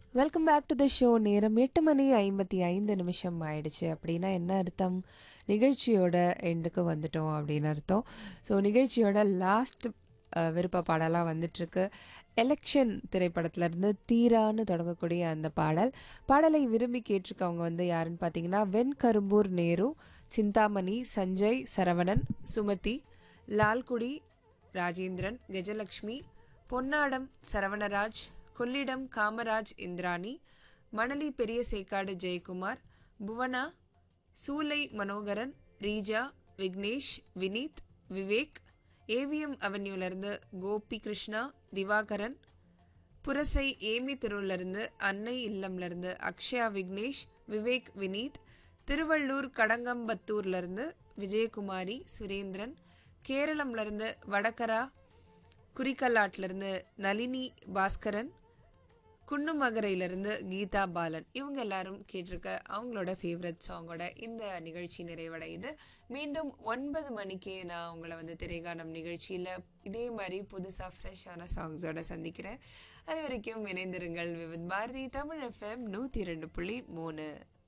welcome back to the show நேரம் எட்டு மணி ஐம்பத்தி ஐந்து நிமிஷம் ஆயிடுச்சு அப்படின்னா என்ன அர்த்தம் நிகழ்ச்சியோட எண்டுக்கு வந்துட்டோம் அப்படின்னு அர்த்தம் ஸோ நிகழ்ச்சியோட லாஸ்ட் விருப்ப பாடலாக வந்துட்டுருக்கு எலெக்ஷன் திரைப்படத்திலேருந்து தீரான்னு தொடங்கக்கூடிய அந்த பாடல் பாடலை விரும்பி கேட்டிருக்கவங்க வந்து யாருன்னு பார்த்தீங்கன்னா வெண்கரும்பூர் நேரு சிந்தாமணி சஞ்சய் சரவணன் சுமதி லால்குடி ராஜேந்திரன் கஜலக்ஷ்மி பொன்னாடம் சரவணராஜ் கொள்ளிடம் காமராஜ் இந்திராணி மணலி பெரிய சேக்காடு ஜெயக்குமார் புவனா சூலை மனோகரன் ரீஜா விக்னேஷ் வினீத் விவேக் ஏவிஎம் அவென்யூலேருந்து கோபி கிருஷ்ணா திவாகரன் புரசை ஏமி தெருவிலிருந்து அன்னை இல்லம்லேருந்து அக்ஷயா விக்னேஷ் விவேக் வினீத் திருவள்ளூர் கடங்கம்பத்தூர்லேருந்து விஜயகுமாரி சுரேந்திரன் கேரளம்லேருந்து வடகரா குறிக்கல்லாட்டிலிருந்து நளினி பாஸ்கரன் குன்னுமகரையிலிருந்து கீதா பாலன் இவங்க எல்லாரும் கேட்டிருக்க அவங்களோட ஃபேவரட் சாங்கோட இந்த நிகழ்ச்சி நிறைவடையுது மீண்டும் ஒன்பது மணிக்கு நான் உங்களை வந்து திரைகானம் நிகழ்ச்சியில் இதே மாதிரி புதுசாக ஃப்ரெஷ்ஷான சாங்ஸோட சந்திக்கிறேன் அது வரைக்கும் இணைந்திருங்கள் விவித் பாரதி தமிழ் எஃப்எம் நூற்றி ரெண்டு புள்ளி மூணு